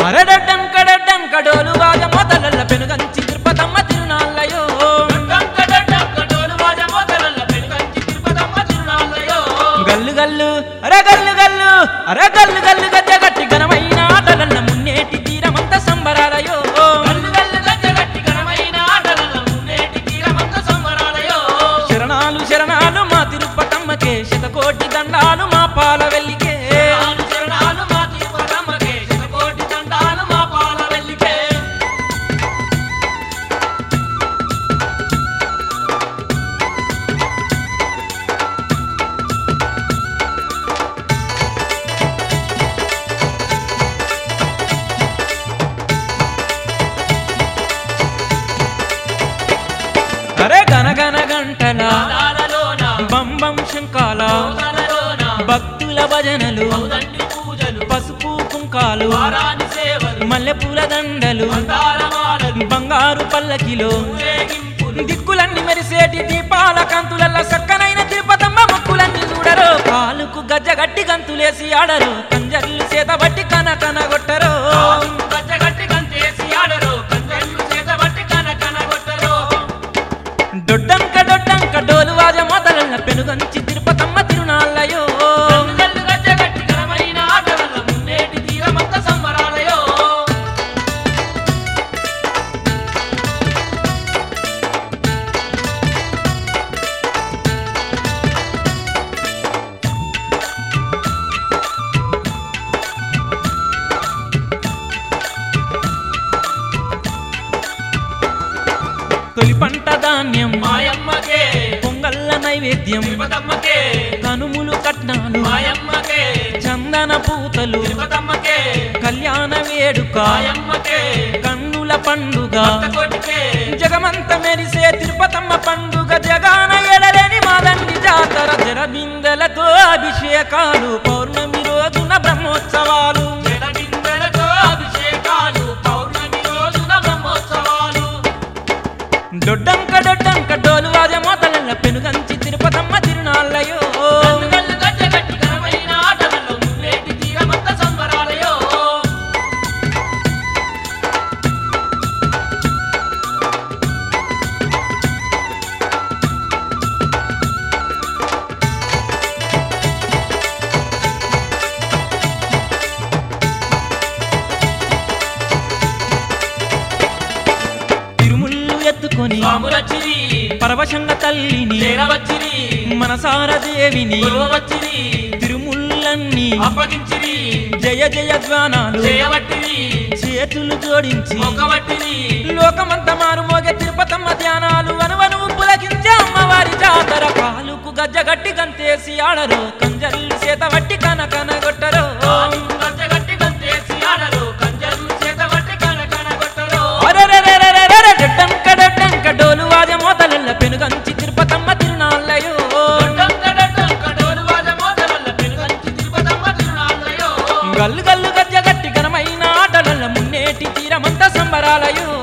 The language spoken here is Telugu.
అరడడ్డం కడడ్డం కడోలు వాజ మొదలల్ల పెనుగంచి తిరుపతమ్మ తిరునాళ్ళయో గల్లు గల్లు అరే గల్లు గల్లు అరే గల్లు గల్లు గజ్జ గట్టి ఘనమైన ఆటలల్ల మున్నేటి తీరమంత సంబరాలయో శరణాలు శరణాలు మా తిరుపతమ్మకే శతకోటి దండాలు మా పాల వెల్లికే అరే గనగన గంటల బంబం శంకాల భక్తుల భజనలు పసుపు కుంకాలు మల్లెపూల దండలు బంగారు పల్లకిలో దిక్కులన్నీ మెరిసేటి దీపాల కంతులల్ల సక్కనైన తిరుపతమ్మ మొక్కులన్నీ చూడరు కాలుకు గజ్జగట్టి గంతులేసి ఆడరు కంజర్లు చేత బట్టి కన కన కొట్టరు దొడ్డంక దొడ్డంక డోలు వాజ మొదలన్న పెనుగంచి తిరుపతమ్మ తిరునాళ్ళయో తొలి పంట ధాన్యం మాయమ్మకే పొంగల్ల నైవేద్యం తిరుపతమ్మకే కనుములు కట్నాలు మాయమ్మకే చందన పూతలు తిరుపతమ్మకే కళ్యాణ వేడుక మాయమ్మకే కన్నుల పండుగ కొట్టుకే జగమంత మెరిసే తిరుపతమ్మ పండుగ జగాన ఎడలేని మాదండి జాతర జరబిందెలతో అభిషేకాలు పౌర్ణమి రోజున బ్రహ్మోత్సవాలు జలబిందెలతో అభిషేకాలు పౌర్ణమి రోజున బ్రహ్మోత్సవాలు దొడ్డంక దొడ్డంక డోలు వాజ మోతల పెనుగంచి తిరుపతమ్మ తిరునాళ్ళయో కన్నుగల్లు గజ్జగట్టి ఘనమైన ఆటలలో మున్నేటి తీరమంత సంబరాలయో తిరుముళ్ళు ఎత్తుకొని స్వాములచ్చిరి పరవశంగ తల్లిని చేరవచ్చిరి మనసార దేవిని కొలువవచ్చిరి తిరుముళ్ళన్నీ అప్పగించిరి జయ జయ ధ్వానాలు చేయవట్టిరి చేతులు జోడించి మొక్కవట్టిరి లోకమంత మారుమోగే తిరుపతమ్మ ధ్యానాలు అనువను పులకించే అమ్మవారి జాతర కాలుకు గజ్జగట్టి గంతేసి ఆడరు కంజర్లు చేత వట్టి కన కన కొట్టరు గజ్జగట్టి గంతేసి ఆడరు కంజర్లు చేతబట్టి కనకన కొట్టరు అరెరెరెరెరెరె, డొడ్డంక డొడ్డంక డోలు వాజ మోతలల్ల పెనుగంచి తిరుపతమ్మ తిరునాళ్ళయో కడోలు వాజ మోతలల్ల పెనుగంచి తిరుపతమ్మ తిరునాళ్ళయో గల్లు గల్లు గజ్జగట్టి ఘనమైన ఆటలల్ల మున్నేటి తీరమంత సంబరాలయో